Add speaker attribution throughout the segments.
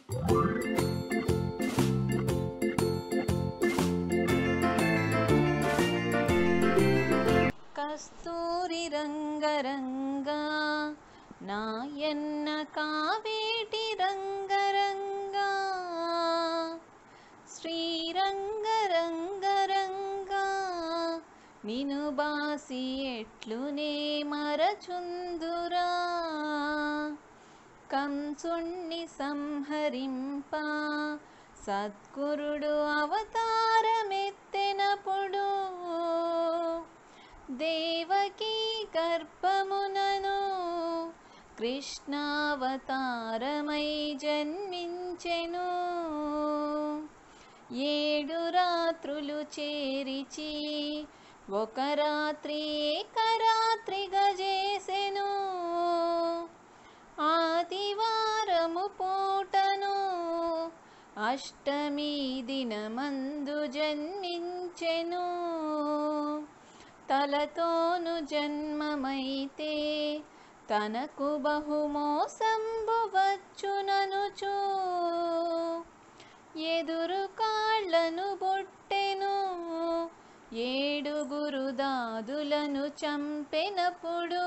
Speaker 1: కస్తూరి రంగరంగా నాయన్న కావేటి రంగరంగా శ్రీరంగరంగరంగా నిను బాసి ఎట్లునే మరచుందురా కంసుణ్ణి సంహరింప సద్గురుడు అవతారమెత్తెనప్పుడు దేవకీ గర్భమునను కృష్ణావతారమై జన్మించెను ఏడు రాత్రులు చేరిచి ఒక రాత్రి ఏకరాత్రిగా చేసెను ఆదివారము పూటను అష్టమి దినమందు జన్మించెను తలతోను జన్మమైతే తనకు బహుమోసంబు వచ్చుననుచూ ఎదురు కాళ్ళను బొట్టెను ఏడుగురు దాదులను చంపెనప్పుడు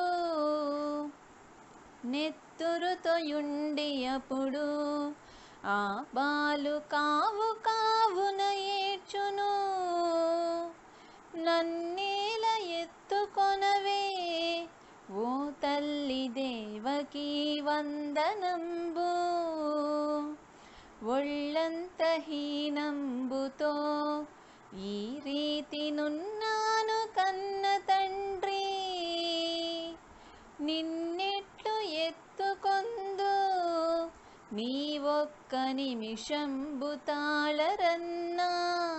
Speaker 1: నెత్తురుతోయుండి అప్పుడు ఆ బాలు కావు కావున ఏడ్చును నన్నేల ఎత్తుకొనవే ఓ తల్లి దేవకి వందనంబు ఒళ్ళంత హీనంబుతో ఈ రీతి నున్నాను కన్న తండ్రి నిన్నెట్లు ఎత్తుకొందు నీ ఒక్క నిమిషంబు తాళరన్నా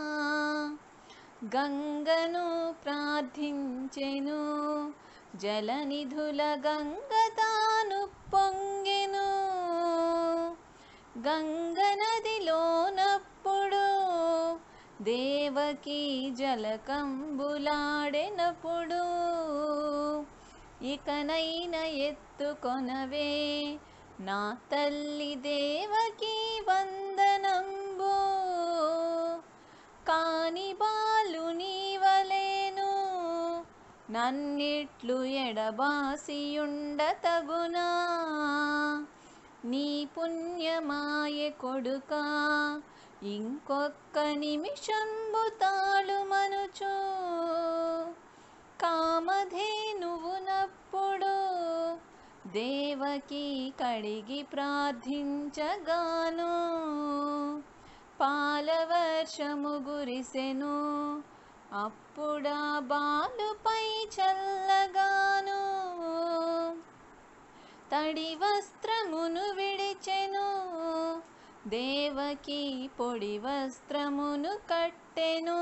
Speaker 1: గంగను ప్రార్థించెను జలనిధుల గంగ తాను పొంగెను గంగ నదిలోనప్పుడు దేవకి జలకంబులాడెనప్పుడు ఇకనైన ఎత్తుకొనవే నా తల్లి దేవకి వందనంబు కాని బాలు నీవలేను నన్నిట్లు ఎడబాసియుండ తగునా నీ పుణ్యమాయ కొడుక ఇంకొక్క నిమిషంబు తాళు మనుచు కామధేనువు నప్పుడు దేవకి కడిగి ప్రార్థించగాను పాలవర్షము గురిసెను అప్పుడా బాలుపై చల్లగాను తడి వస్త్రమును విడిచెను దేవకి పొడి వస్త్రమును కట్టెను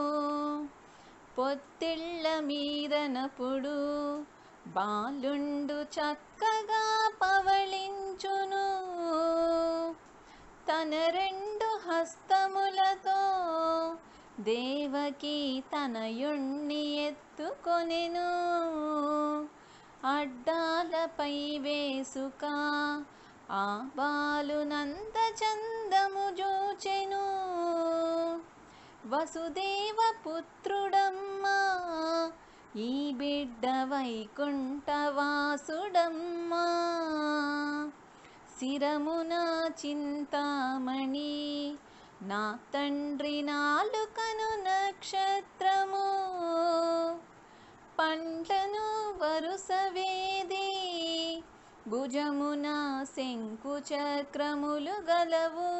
Speaker 1: పొత్తిళ్ళ మీదనప్పుడు బాలుండు చక్కగా పవళించును తన రెండు హస్తములతో దేవకి తనయుణ్ణి ఎత్తుకొనెను అడ్డాలపై వేసుక ఆ బాలునంత చందము జోచెను వసుదేవ పుత్రుడమ్మా ఈ బిడ్డ వైకుంఠవాసుడమ్మా శిరమున చింతామణి నా తండ్రి నాలుకను నక్షత్రము పంటను వరుసవేది భుజమున శంకు చక్రములు గలవు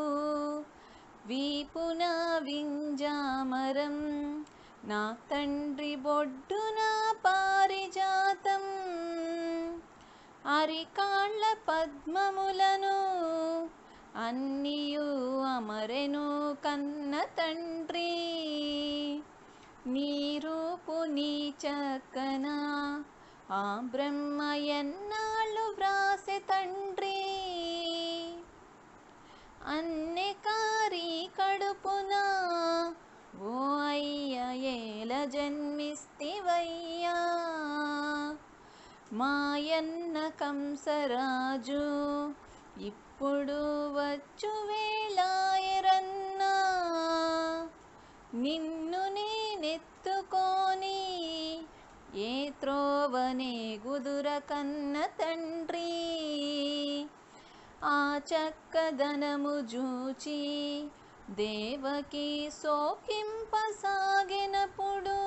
Speaker 1: వీపున వింజామరం నా తండ్రి బొడ్డున పారిజాతం అరికాళ్ళ పద్మములను అన్నియు అమరెను కన్న తండ్రి నీ రూపు నీ చక్కన ఆ బ్రహ్మ ఎన్నాళ్ళు వ్రాసె తండ్రి అన్నెకారి కడుపున ఓ అయ్య ఏల జన్మిస్తివయ్యా మాయన్న కంసరాజు ఇప్పుడు వచ్చు వేళాయరన్నా నిన్ను నేనెత్తుకొని ఏ త్రోవనే గుదుర కన్న తండ్రి ఆ చక్కదనము జూచి దేవకి సోకింపసాగినప్పుడు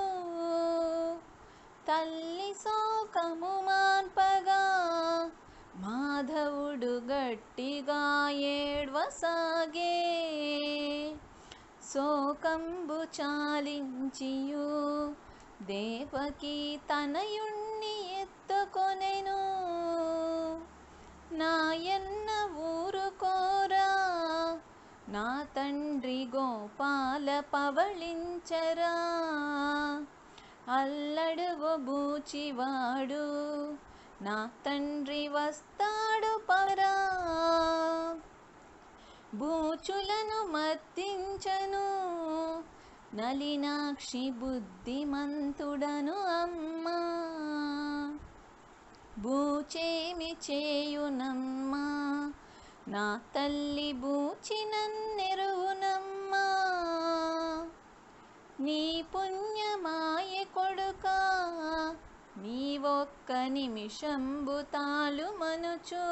Speaker 1: తల్లి శోకము మాన్పగా మాధవుడు గట్టిగా ఏడ్వసాగే శోకంబు చాలించియు దేవకి తనయుణ్ణి ఎత్తుకొనెను నాయన్న ఊరుకోరా నా తండ్రి గోపాల పవళించరా అల్లడుగో బూచివాడు నా తండ్రి వస్తాడు పరా బూచులను మర్తించను నలినాక్షి బుద్ధిమంతుడను అమ్మా బూచేమి చేయునమ్మా నా తల్లి బూచినన్నెరువునమ్మా నీ పుణ్యమాయ కొడుకా నీ ఒక్క నిమిషంబు తాలు మనుచు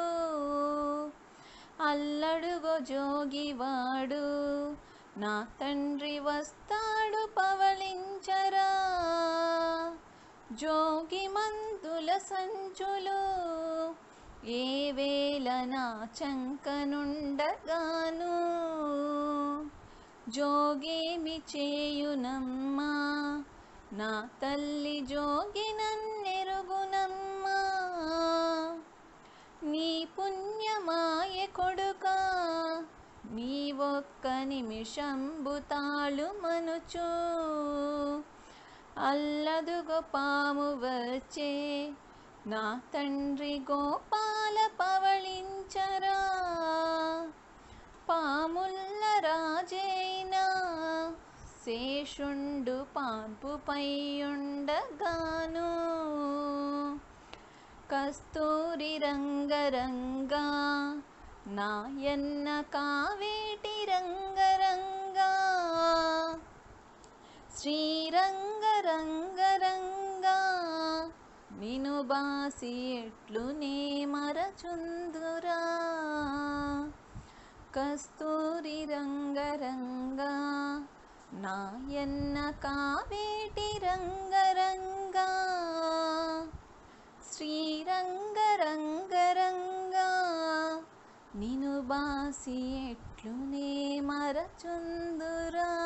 Speaker 1: అల్లడుగో జోగివాడు నా తండ్రి వస్తాడు పవళించరా జోగి మందుల సంచులు ఏ వేళ నా చంకనుండగాను జోగేమి చేయునమ్మా నా తల్లి జోగి నన్నెరుగునమ్మా నీ పుణ్యమాయ కొడుకా నీ ఒక్క నిమిషంబు తాళు మనుచు అల్లదుగో పాము వచ్చే నా తండ్రి గోపాల పవళించరా పాముల్ల రాజైనా శేషుండు పాన్పుపై ఉండగాను కస్తూరి రంగరంగా నాయన్న కావేటి రంగరంగా శ్రీరంగరంగరంగా నిను బాసి ఎట్లు నే మరచుందురా కస్తూరి రంగరంగా నాయన్న కావేటి రంగరంగా శ్రీరంగరంగరంగా నిను బాసి ఎట్లు నే మరచుందురా